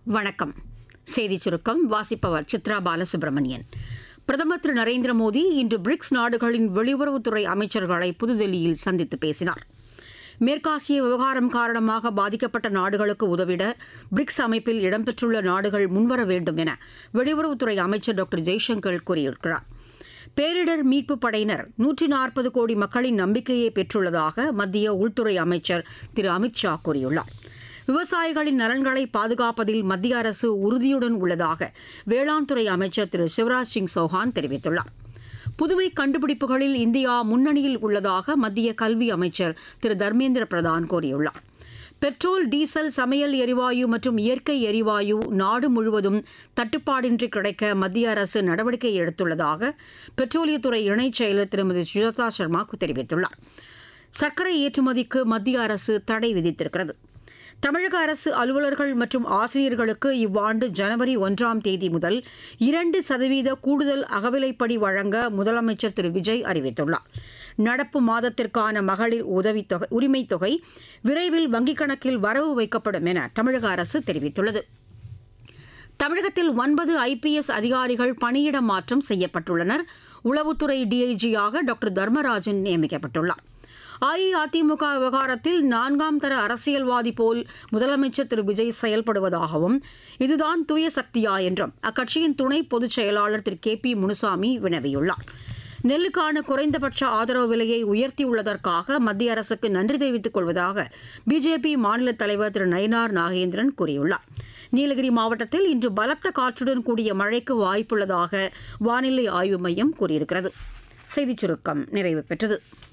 வணக்கம் செய்திச் சுருக்கம் வாசிப்பவர் சித்ரா பாலசுப்ரமணியன் பிரதமர் திரு நரேந்திர மோடி இன்று பிரிக்ஸ் நாடுகளின் வெளியுறவுத்துறை அமைச்சர்களை புதுதில்லியில் சந்தித்து பேசினார் மேற்காசிய விவகாரம் காரணமாக பாதிக்கப்பட்ட நாடுகளுக்கு உதவிட பிரிக்ஸ் அமைப்பில் இடம்பெற்றுள்ள நாடுகள் முன்வர வேண்டும் என வெளியுறவுத்துறை அமைச்சர் டாக்டர் ஜெய்சங்கர் கூறியிருக்கிறார் பேரிடர் மீட்புப் படையினர் நூற்றி நாற்பது கோடி மக்களின் நம்பிக்கையை பெற்றுள்ளதாக மத்திய உள்துறை அமைச்சர் திரு அமித் ஷா கூறியுள்ளார் விவசாயிகளின் நலன்களை பாதுகாப்பதில் மத்திய அரசு உறுதியுடன் உள்ளதாக வேளாண் துறை அமைச்சர் திரு சிவராஜ் சிங் சௌஹான் தெரிவித்துள்ளார் புதுமை கண்டுபிடிப்புகளில் இந்தியா முன்னணியில் உள்ளதாக மத்திய கல்வி அமைச்சர் திரு தர்மேந்திர பிரதான் கூறியுள்ளார் பெட்ரோல் டீசல் சமையல் எரிவாயு மற்றும் இயற்கை எரிவாயு நாடு முழுவதும் தட்டுப்பாடின்றி கிடைக்க மத்திய அரசு நடவடிக்கை எடுத்துள்ளதாக பெட்ரோலியத்துறை இணைச் செயலர் திருமதி சுஜாதா சர்மா தெரிவித்துள்ளார் சர்க்கரை ஏற்றுமதிக்கு மத்திய அரசு தடை விதித்திருக்கிறது தமிழக அரசு அலுவலர்கள் மற்றும் ஆசிரியர்களுக்கு இவ்வாண்டு ஜனவரி ஒன்றாம் தேதி முதல் இரண்டு சதவீத கூடுதல் அகவிலைப்படி வழங்க முதலமைச்சர் திரு விஜய் அறிவித்துள்ளார் நடப்பு மாதத்திற்கான மகளிர் உதவித்தொகை உரிமைத் தொகை விரைவில் வங்கிக் கணக்கில் வரவு வைக்கப்படும் என தமிழக அரசு தெரிவித்துள்ளது தமிழகத்தில் ஒன்பது ஐபிஎஸ் அதிகாரிகள் பணியிட மாற்றம் செய்யப்பட்டுள்ளனர் உளவுத்துறை டிஐஜியாக டாக்டர் தர்மராஜன் நியமிக்கப்பட்டுள்ளார் அஇஅதிமுக விவகாரத்தில் நான்காம் தர அரசியல்வாதி போல் முதலமைச்சர் திரு விஜய் செயல்படுவதாகவும் இதுதான் தூய சக்தியா என்றும் அக்கட்சியின் துணை பொதுச் செயலாளர் திரு கே பி முனுசாமி வினவியுள்ளார் நெல்லுக்கான குறைந்தபட்ச ஆதரவு விலையை உயர்த்தியுள்ளதற்காக மத்திய அரசுக்கு நன்றி தெரிவித்துக் கொள்வதாக பிஜேபி மாநில தலைவர் திரு நயினார் நாகேந்திரன் கூறியுள்ளார் நீலகிரி மாவட்டத்தில் இன்று பலத்த காற்றுடன் கூடிய மழைக்கு வாய்ப்புள்ளதாக வானிலை ஆய்வு மையம் கூறியிருக்கிறது செய்திச் சுருக்கம் நிறைவு பெற்றது